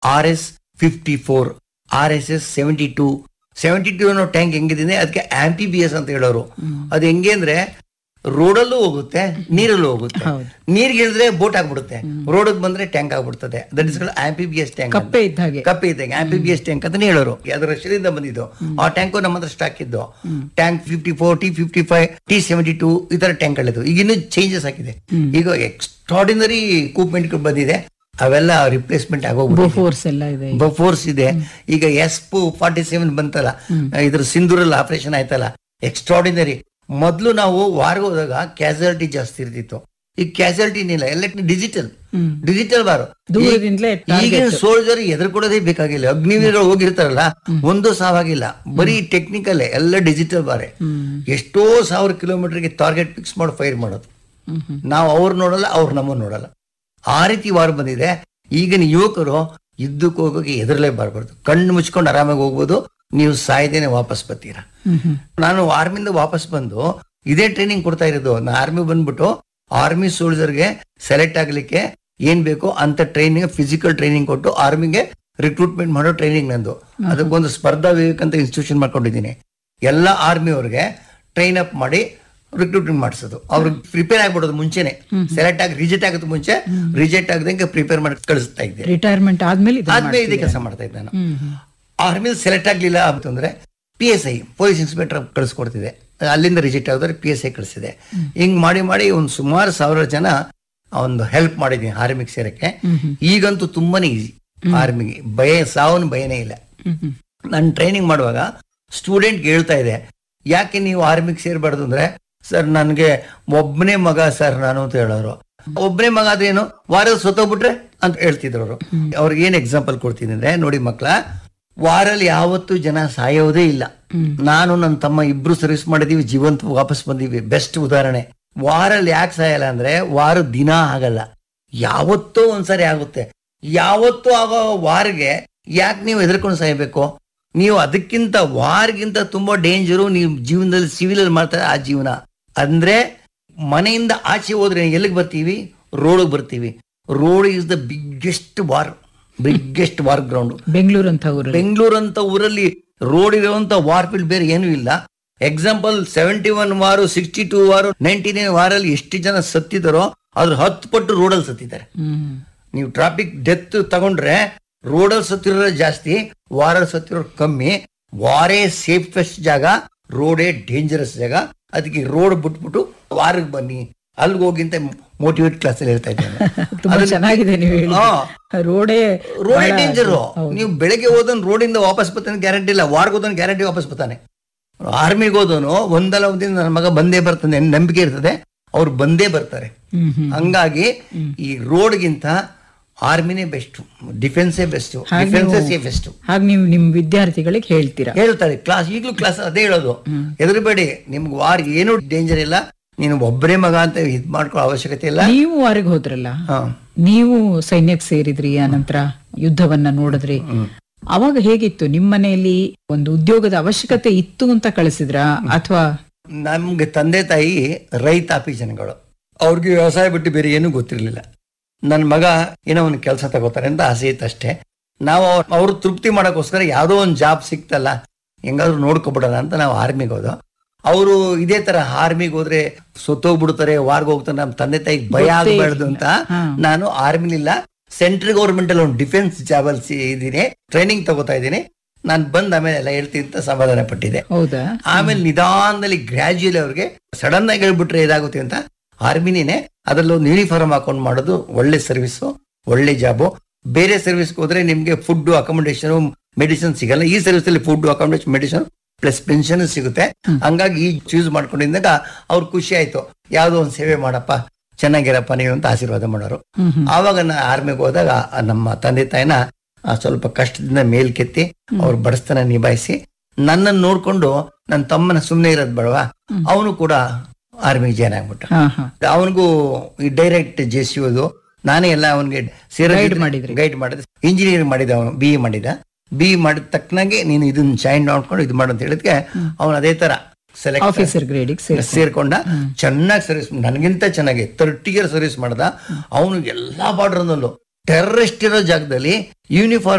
R S fifty four R S S seventy two seventy two ಅನ್ನೋ tank ಹೆಂಗಿದೆ ಅದಕ್ಕೆ ಆಂಪಿ B S ಅಂತ ಹೇಳೋರು ಅದು ಹೆಂಗೆ ಅಂದ್ರೆ ರೋಡಲ್ಲೂ ಹೋಗುತ್ತೆ ನೀರಲ್ಲೂ ಹೋಗುತ್ತೆ ಹೌದು. ನೀರ್ಗೆ ಇಳಿದ್ರೆ ಬೋಟ್ ಆಗ್ಬಿಡುತ್ತೆ ರೋಡ್ ಬಂದ್ರೆ ಟ್ಯಾಂಕ್ ಆಗ್ಬಿಡ್ತದೆ ದಟ್ ಇಸ್ ಆಂಪಿ ಬಿ ಎಸ್ ಟ್ಯಾಂಕ್ ಕಪ್ಪೆ ಇದ್ದ ಹಾಗೆ ಕಪ್ಪೆ ಇದ್ದಂಗೆ ಆಂಪಿ ಬಿ ಎಸ್ ಟ್ಯಾಂಕ್ ಅಂತಾನೆ ಹೇಳೋರು ಅದು ರಷ್ಯಾದಿಂದ ಬಂದಿದ್ದು ಆ ಟ್ಯಾಂಕು ನಮ್ಮ ಹತ್ರ ಸ್ಟಾಕ್ ಇದ್ದು tank fifty four T fifty five T seventy two ಈ ತರ ಟ್ಯಾಂಕ್ ಗಳಿದ್ದು ಈಗ ಇನ್ನೂ ಚೇಂಜಸ್ ಆಗಿದೆ ಈಗ ಎಕ್ಸ್ಟ್ರಾಡಿನರಿ ಇಕ್ವಿಪ್ಮೆಂಟ್ ಬಂದಿದೆ ಅವೆಲ್ಲ ರಿಪ್ಲೇಸ್ಮೆಂಟ್ ಆಗೋಗ್ಬಿಟ್ಟು ಬೋಫೋರ್ಸ್ ಎಲ್ಲ ಇದೆ ಈಗ. ಫೋರ್ಸ್ ಇದೆ ಈಗ ಎಸ್ ಫಾರ್ಟಿ ಸೆವೆನ್ ಬಂತಲ್ಲ ಇದ್ರ ಸಿಂಧೂರಲ್ಲಿ ಆಪರೇಷನ್ ಆಯ್ತಲ್ಲ ಎಕ್ಸ್ಟ್ರಾಡಿನರಿ ಮೊದ್ಲು ನಾವು ವಾರ್ಗೆ ಹೋದಾಗ ಕ್ಯಾಸುಯಾಲಿಟಿ ಜಾಸ್ತಿ ಇರ್ತಿತ್ತು ಈಗ ಕ್ಯಾಸುಯಾಲಿಟಿ ಏನಿಲ್ಲ ಎಲ್ಲ ಡಿಜಿಟಲ್ ಹ್ಮ್. ಡಿಜಿಟಲ್ ಬಾರು ದೂರದಿಂದಲೇ ಈಗಿನ ಸೋಲ್ಜರ್ ಎದುರ್ಕೊಡೋದೇ ಬೇಕಾಗಿಲ್ಲ ಅಗ್ನಿವೀರರು ಹೋಗಿರ್ತಾರಲ್ಲ ಒಂದು ಸಾವಾಗಿಲ್ಲ ಬರೀ ಟೆಕ್ನಿಕಲ್ ಎಲ್ಲ ಡಿಜಿಟಲ್ ಬಾರೆ ಹ್ಮ್. ಎಷ್ಟೋ ಸಾವಿರ ಕಿಲೋಮೀಟರ್ಗೆ ಟಾರ್ಗೆಟ್ ಫಿಕ್ಸ್ ಮಾಡಿ ಫೈರ್ ಮಾಡೋದು ಹ್ಮ್ ಹ್ಮ್. ನಾವು ಅವ್ರು ನೋಡಲ್ಲ ಅವ್ರು ನಮ್ಮನ್ನು ನೋಡಲ್ಲ ಆ ರೀತಿ ವಾರ್ ಬಂದಿದೆ ಈಗಿನ ಯುವಕರು ಯುದ್ಧಕ್ಕೆ ಹೋಗೋಕೆ ಎದುರಲೇಬಾರ್ಬಾರ್ದು ಕಣ್ಣು ಮುಚ್ಕೊಂಡು ಆರಾಮಾಗಿ ಹೋಗ್ಬೋದು ನೀವು ಸಾಯ್ದೇನೆ ವಾಪಸ್ ಬರ್ತೀರಾ ಹ್ಮ್ ಹ್ಮ್. ನಾನು ಆರ್ಮಿಂದ ವಾಪಸ್ ಬಂದು ಇದೇ ಟ್ರೈನಿಂಗ್ ಕೊಡ್ತಾ ಇರೋದು ನಾ ಆರ್ಮಿ ಬಂದ್ಬಿಟ್ಟು ಆರ್ಮಿ ಸೋಲ್ಜರ್ಗೆ ಸೆಲೆಕ್ಟ್ ಆಗ್ಲಿಕ್ಕೆ ಏನ್ ಬೇಕೋ ಅಂತ ಟ್ರೈನಿಂಗ್ ಫಿಸಿಕಲ್ ಟ್ರೈನಿಂಗ್ ಕೊಟ್ಟು ಆರ್ಮಿಗೆ ರಿಕ್ರೂಟ್ಮೆಂಟ್ ಮಾಡೋ ಟ್ರೈನಿಂಗ್ ನಂದು ಅದಕ್ಕೊಂದು ಸ್ಪರ್ಧಾ ವಿವೇಕ್ ಅಂತ ಇನ್ಸ್ಟಿಟ್ಯೂಷನ್ ಮಾಡ್ಕೊಂಡಿದ್ದೀನಿ ಎಲ್ಲ ಆರ್ಮಿ ಅವ್ರಿಗೆ ಟ್ರೈನ್ ಅಪ್ ಮಾಡಿ ರಿಕ್ರೂಟ್ಮೆಂಟ್ ಮಾಡಿಸೋದು ಅವ್ರಿಗೆ ಪ್ರಿಪೇರ್ ಆಗ್ಬಿಡೋದು ಮುಂಚೆನೆ ಸೆಲೆಕ್ಟ್ ಆಗಿ ರಿಜೆಕ್ಟ್ ಆಗೋದು ಮುಂಚೆ ರಿಜೆಕ್ಟ್ ಆಗದಂಗೆ ಪ್ರಿಪೇರ್ ಮಾಡಿ ಕಳಿಸ್ತಾ ಇದ್ದೆ ರಿಟೈರ್ಮೆಂಟ್ ಆದ್ಮೇಲೆ ಇದನ್ನ ಆದ್ಮೇಲೆ ಇದೇ ಕೆಲಸ ಮಾಡ್ತಾ ಇದ್ದೆ ನಾನು ಹ್ಮ್ ಹ್ಮ್. ಆರ್ಮಿಲಿ ಸೆಲೆಕ್ಟ್ ಆಗ್ಲಿಲ್ಲ ಅಂತಂದ್ರೆ P S I police inspector ಕಳಿಸ್ಕೊಡ್ತಿದೆ ಅಲ್ಲಿಂದ ರಿಜೆಕ್ಟ್ ಆಗಿದ್ರೆ ಪಿ ಎಸ್ ಐ ಕಳಿಸಿದೆ ಹಿಂಗ್ ಮಾಡಿ ಮಾಡಿ ಒಂದು ಸುಮಾರು ಸಾವಿರ ಜನ ಒಂದು ಹೆಲ್ಪ್ ಮಾಡಿದ್ದೀನಿ ಆರ್ಮಿಗೆ ಸೇರಕ್ಕೆ ಈಗಂತೂ ತುಂಬಾನೇ ಈಸಿ ಆರ್ಮಿಗೆ ಭಯ ಸಾವನ್ ಭಯನೇ ಇಲ್ಲ ಹ್ಮ್ ಹ್ಮ್. ನಾನು ಟ್ರೈನಿಂಗ್ ಮಾಡುವಾಗ ಸ್ಟೂಡೆಂಟ್ ಹೇಳ್ತಾ ಇದೆ ಯಾಕೆ ನೀವು ಆರ್ಮಿಗೆ ಸೇರ್ಬಾರ್ದು ಅಂದ್ರೆ ಸರ್ ನನಗೆ ಒಬ್ಬನೇ ಮಗ ಸರ್ ನಾನು ಅಂತ ಹೇಳೋರು ಒಬ್ಬನೇ ಮಗ ಆದ್ರೆ ಏನು ವಾರದ ಸೊತ್ತೋಗ್ಬಿಟ್ರೆ ಅಂತ ಹೇಳ್ತಿದ್ರು ಅವರು ಅವ್ರಿಗೆ ಏನ್ ಎಕ್ಸಾಂಪಲ್ ಕೊಡ್ತೀನಿ ಅಂದ್ರೆ ನೋಡಿ ಮಕ್ಳ ವಾರಲ್ಲಿ ಯಾವತ್ತೂ ಜನ ಸಾಯೋದೇ ಇಲ್ಲ ನಾನು ನನ್ನ ತಮ್ಮ ಇಬ್ರು ಸರ್ವಿಸ್ ಮಾಡಿದೀವಿ ಜೀವಂತ ವಾಪಸ್ ಬಂದೀವಿ ಬೆಸ್ಟ್ ಉದಾಹರಣೆ ವಾರಲ್ಲಿ ಯಾಕೆ ಸಾಯಲ್ಲ ಅಂದ್ರೆ ವಾರ ದಿನ ಆಗಲ್ಲ ಯಾವತ್ತೋ ಒಂದ್ಸರಿ ಆಗುತ್ತೆ ಯಾವತ್ತೂ ಆಗೋ ವಾರ್ಗೆ ಯಾಕೆ ನೀವು ಎದುರ್ಕೊಂಡು ಸಾಯ್ಬೇಕು ನೀವು ಅದಕ್ಕಿಂತ ವಾರ್ಗಿಂತ ತುಂಬಾ ಡೇಂಜರು ನೀವು ಜೀವನದಲ್ಲಿ ಸಿವಿಲ್ ಅಲ್ಲಿ ಮಾಡ್ತಾರೆ ಆ ಜೀವನ ಅಂದ್ರೆ ಮನೆಯಿಂದ ಆಚೆ ಹೋದ್ರೆ ಎಲ್ಲಿಗೆ ಬರ್ತೀವಿ ರೋಡ್ ಬರ್ತೀವಿ road is the biggest war biggest war ground Bengaluru ಅಂತ ಊರು ಬೆಂಗಳೂರು ಅಂತ ಊರಲ್ಲಿ ರೋಡ್ ಇರುವಂತ ವಾರ್ ಫೀಲ್ಡ್ ಬೇರೆ ಏನೂ ಇಲ್ಲ example seventy one war sixty two war ninety nine ವಾರಲ್ಲಿ ಎಷ್ಟು ಜನ ಸತ್ತಿದಾರೋ ಅದ್ರ ಹತ್ತು ಪಟ್ಟು ರೋಡಲ್ಲಿ ಸತ್ತಿದ್ದಾರೆ ಹ್ಮ್ ನೀವು ಟ್ರಾಫಿಕ್ ಡೆತ್ ತಗೊಂಡ್ರೆ ರೋಡಲ್ಲಿ ಸತ್ತಿರೋರು ಜಾಸ್ತಿ ವಾರಲ್ಲಿ ಸತ್ತಿರೋರು ಕಮ್ಮಿ ವಾರೇ ಸೇಫೆಸ್ಟ್ ಜಾಗ ರೋಡೇ ಡೇಂಜರಸ್ ಜಾಗ ಅದಕ್ಕೆ ರೋಡ್ ಬಿಟ್ಬಿಟ್ಟು ವಾರಕ್ಕೆ ಬನ್ನಿ ಅಲ್ಲಿಗೆ ಹೋಗಿಂತ ಮೋಟಿವೇಟ್ ಕ್ಲಾಸ್ ಅಲ್ಲಿ ಹೇಳ್ತಾ ಇದ್ದೇನೆ ತುಂಬಾ ಚೆನ್ನಾಗಿದೆ ನೀವು ಹೇಳಿ ಹಾ. ರೋಡೇ ರೋಡೇ ಡೇಂಜರು ನೀವು ಬೆಳಗ್ಗೆ ಹೋದನ್ ರೋಡಿಂದ ವಾಪಸ್ ಬರ್ತಾನೆ ಗ್ಯಾರಂಟಿ ಇಲ್ಲ ವಾರ್ಗ್ ಹೋದನ್ ಗ್ಯಾರಂಟಿ ವಾಪಸ್ ಬರ್ತಾನೆ ಆರ್ಮಿಗೆ ಹೋದನು ಒಂದಲ್ಲ ಒಂದಿನ ನನ್ನ ಮಗ ಬಂದೇ ಬರ್ತಾನೆ ಅನ್ನೋ ನಂಬಿಕೆ ಇರ್ತದೆ ಅವ್ರು ಬಂದೇ ಬರ್ತಾರೆ ಹ್ಮ್ ಹ್ಮ್ ಹಂಗಾಗಿ ಈ ರೋಡ್ಗಿಂತ ಆರ್ಮಿನೇ ಬೆಸ್ಟ್ ಡಿಫೆನ್ಸೇ ಬೆಸ್ಟ್ ಡಿಫೆನ್ಸೇ ಸೇಫೆಸ್ಟ್ ಹಾಗೆ ನೀವು ನಿಮ್ ವಿದ್ಯಾರ್ಥಿಗಳಿಗೆ ಹೇಳ್ತೀರಾ ಹೇಳ್ತಾರೆ ಕ್ಲಾಸ್ ಈಗಲೂ ಕ್ಲಾಸ್ ಅದೇ ಹೇಳೋದು ಹೆದರಬೇಡಿ ನಿಮ್ಗೆ ವಾರ್ ಏನು ಡೇಂಜರ್ ಇಲ್ಲ ನೀನು ಒಬ್ಬರೇ ಮಗ ಅಂತ ಇದ್ ಮಾಡ್ಕೊಳ್ಳೋ ಅವಶ್ಯಕತೆ ಇಲ್ಲ ನೀವು ಹೊರಗೆ ಹೋದ್ರಲ್ಲ ಹಾ. ನೀವು ಸೈನ್ಯಕ್ಕೆ ಸೇರಿದ್ರಿ ಆನಂತರ ಯುದ್ಧವನ್ನ ನೋಡಿದ್ರಿ ಅವಾಗ ಹೇಗಿತ್ತು ನಿಮ್ಮ ಮನೆಯಲ್ಲಿ ಒಂದು ಉದ್ಯೋಗದ ಅವಶ್ಯಕತೆ ಇತ್ತು ಅಂತ ಕಳಿಸಿದ್ರ ಅಥವಾ ನಮ್ಗೆ ತಂದೆ ತಾಯಿ ರೈತಾಪಿ ಜನಗಳು ಅವ್ರಿಗೆ ವ್ಯವಸಾಯ ಬಿಟ್ಟು ಬೇರೆ ಏನೂ ಗೊತ್ತಿರಲಿಲ್ಲ ನನ್ನ ಮಗ ಏನೋ ಒಂದು ಕೆಲಸ ತಗೋತಾರೆ ಅಂತ ಆಸೆ ಇತ್ತು ಅಷ್ಟೇ ನಾವು ಅವ್ರು ತೃಪ್ತಿ ಮಾಡೋಕ್ಕೋಸ್ಕರ ಯಾವುದೋ ಒಂದು ಜಾಬ್ ಸಿಕ್ತಲ್ಲ ಹೆಂಗಾದ್ರೂ ನೋಡ್ಕೊಬಿಡೋಣ ಅಂತ ನಾವು ಆರ್ಮಿಗೆ ಹೋದೋ ಅವರು ಇದೇ ತರ ಆರ್ಮಿಗೆ ಹೋದ್ರೆ ಸೊತ್ತೋಗ್ಬಿಡ್ತಾರೆ ವಾರ್ಗ್ ಹೋಗ್ತಾರೆ ನಮ್ಮ ತಂದೆ ತಾಯಿಗೆ ಭಯ ಆಗಬಾರ್ದು ಅಂತ ನಾನು ಆರ್ಮಿಲಿಲ್ಲ ಸೆಂಟ್ರಲ್ ಗೌರ್ಮೆಂಟ್ ಅಲ್ಲಿ ಒಂದು ಡಿಫೆನ್ಸ್ ಜಾಬ್ ಅಲ್ಲಿ ಇದ್ದೀನಿ ಟ್ರೈನಿಂಗ್ ತಗೋತಾ ಇದ್ದೀನಿ ನಾನು ಬಂದ್ ಆಮೇಲೆ ಎಲ್ಲ ಹೇಳ್ತೀನಿ ಅಂತ ಸಮಾಧಾನ ಪಟ್ಟಿದ್ದೆ ಹೌದಾ ಆಮೇಲೆ ನಿಧಾನದಲ್ಲಿ ಗ್ರಾಜುಯಲಿ ಅವ್ರಿಗೆ ಸಡನ್ ಆಗಿ ಹೇಳ್ಬಿಟ್ರೆ ಇದಾಗುತ್ತೆ ಅಂತ ಆರ್ಮಿನೇ ಅದ್ರಲ್ಲಿ ಒಂದು ಯೂನಿಫಾರ್ಮ್ ಹಾಕೊಂಡು ಮಾಡೋದು ಒಳ್ಳೆ ಸರ್ವಿಸ್ ಒಳ್ಳೆ ಜಾಬು ಬೇರೆ ಸರ್ವಿಸ್ಗೆ ಹೋದ್ರೆ ನಿಮ್ಗೆ ಫುಡ್ ಅಕಾಮಿಡೇಷನ್ ಮೆಡಿಸಿನ್ ಸಿಗಲ್ಲ ಈ ಸರ್ವಿಸ್ ಅಲ್ಲಿ food accommodation medicine plus pension ಸಿಗುತ್ತೆ ಹಂಗಾಗಿ ಈ ಚೂಸ್ ಮಾಡ್ಕೊಂಡಿದ್ದಾಗ ಅವ್ರು ಖುಷಿ ಆಯ್ತು ಯಾವ್ದೋ ಒಂದು ಸೇವೆ ಮಾಡಪ್ಪ ಚೆನ್ನಾಗಿರಪ್ಪ ನೀವು ಅಂತ ಆಶೀರ್ವಾದ ಮಾಡೋರು ಹ್ಮ್ ಹ್ಮ್ ಆವಾಗ ನಾನು ಆರ್ಮಿಗೆ ಹೋದಾಗ ಆ ನಮ್ಮ ತಂದೆ ತಾಯಿನ ಆ ಸ್ವಲ್ಪ ಕಷ್ಟದಿಂದ ಮೇಲ್ಕೆತ್ತಿ ಅವ್ರ ಬಡಸ್ತನ ನಿಭಾಯಿಸಿ ನನ್ನನ್ನು ನೋಡ್ಕೊಂಡು ನನ್ನ ತಮ್ಮನ ಸುಮ್ಮನೆ ಇರೋದ್ ಬೇಡವಾ ಅವನು ಕೂಡ ಆರ್ಮಿಗೆ ಜಾಯ್ನ್ ಆಗ್ಬಿಟ್ಟ ಹಾ ಹಾ ಅವನಿಗೂ ಈ ಡೈರೆಕ್ಟ್ ಜೆ ಸಿ ಓದು ನಾನೇ ಎಲ್ಲ ಅವನಿಗೆ ಸೇರ Guide ಮಾಡಿದ್ರಿ. ಗೈಡ್ ಮಾಡಿದ ಇಂಜಿನಿಯರಿಂಗ್ ಮಾಡಿದ ಅವನು ಬಿ ಎ ಮಾಡಿದ ಬಿ ಎ ಮಾಡಿದ ತಕ್ಕನಾಗೆ ನೀನು ಇದನ್ನ ಜಾಯಿನ್ ಮಾಡ್ಕೊಂಡು ಇದು ಮಾಡು ಅಂತ ಹೇಳಿದ್ಕೆ ಅವನು ಅದೇ ತರ ಸೆಲೆಕ್ಟ್ ಆಫೀಸರ್ ಗ್ರೇಡಿಗೆ ಸೇರಿ ಸೇರ್ಕೊಂಡ ಚೆನ್ನಾಗಿ ಸರ್ವಿಸ್ ನನಗಿಂತ ಚೆನ್ನಾಗಿ ತರ್ಟಿ ಇಯರ್ ಸರ್ವಿಸ್ ಮಾಡ್ದ ಅವನು ಎಲ್ಲಾ ಬಾರ್ಡರ್ನಲ್ಲೂ ಟೆರರಿಸ್ಟ್ ಇರೋ ಜಾಗದಲ್ಲಿ ಯೂನಿಫಾರ್ಮ್